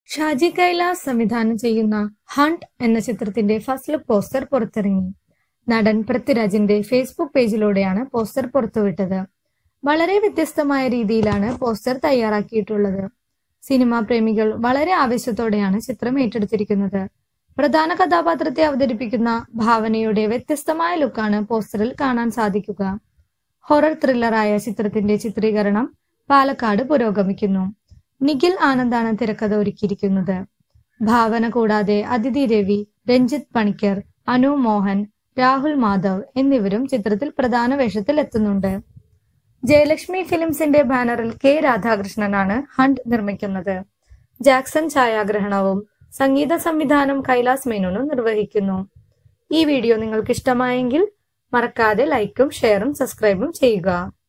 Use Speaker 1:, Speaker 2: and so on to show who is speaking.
Speaker 1: ഷാജി കൈലാസ് സംവിധാനം ചെയ്യുന്ന ഹണ്ട് എന്ന ചിത്രത്തിന്റെ ഫസ്റ്റ് ലുക്ക് പോസ്റ്റർ പുറത്തിറങ്ങി നടൻ പൃഥ്വിരാജിന്റെ ഫേസ്ബുക്ക് പേജിലൂടെയാണ് പോസ്റ്റർ പുറത്തുവിട്ടത് വളരെ വ്യത്യസ്തമായ രീതിയിലാണ് പോസ്റ്റർ തയ്യാറാക്കിയിട്ടുള്ളത് സിനിമാ പ്രേമികൾ വളരെ ആവേശത്തോടെയാണ് ചിത്രം ഏറ്റെടുത്തിരിക്കുന്നത് പ്രധാന കഥാപാത്രത്തെ അവതരിപ്പിക്കുന്ന ഭാവനയുടെ വ്യത്യസ്തമായ ലുക്കാണ് പോസ്റ്ററിൽ കാണാൻ സാധിക്കുക ഹൊറർ ത്രില്ലറായ ചിത്രത്തിന്റെ ചിത്രീകരണം പാലക്കാട് പുരോഗമിക്കുന്നു നിഖിൽ ആനന്ദാണ് തിരക്കഥ ഒരുക്കിയിരിക്കുന്നത് ഭാവന കൂടാതെ അതിഥി രവി രഞ്ജിത്ത് പണിക്കർ അനു മോഹൻ രാഹുൽ മാധവ് എന്നിവരും ചിത്രത്തിൽ പ്രധാന വേഷത്തിൽ എത്തുന്നുണ്ട് ജയലക്ഷ്മി ഫിലിംസിന്റെ ബാനറിൽ കെ രാധാകൃഷ്ണനാണ് ഹണ്ട് നിർമ്മിക്കുന്നത് ജാക്സൺ ഛായാഗ്രഹണവും സംഗീത സംവിധാനം കൈലാസ് മേനോനും നിർവഹിക്കുന്നു ഈ വീഡിയോ നിങ്ങൾക്ക് ഇഷ്ടമായെങ്കിൽ മറക്കാതെ ലൈക്കും ഷെയറും സബ്സ്ക്രൈബും ചെയ്യുക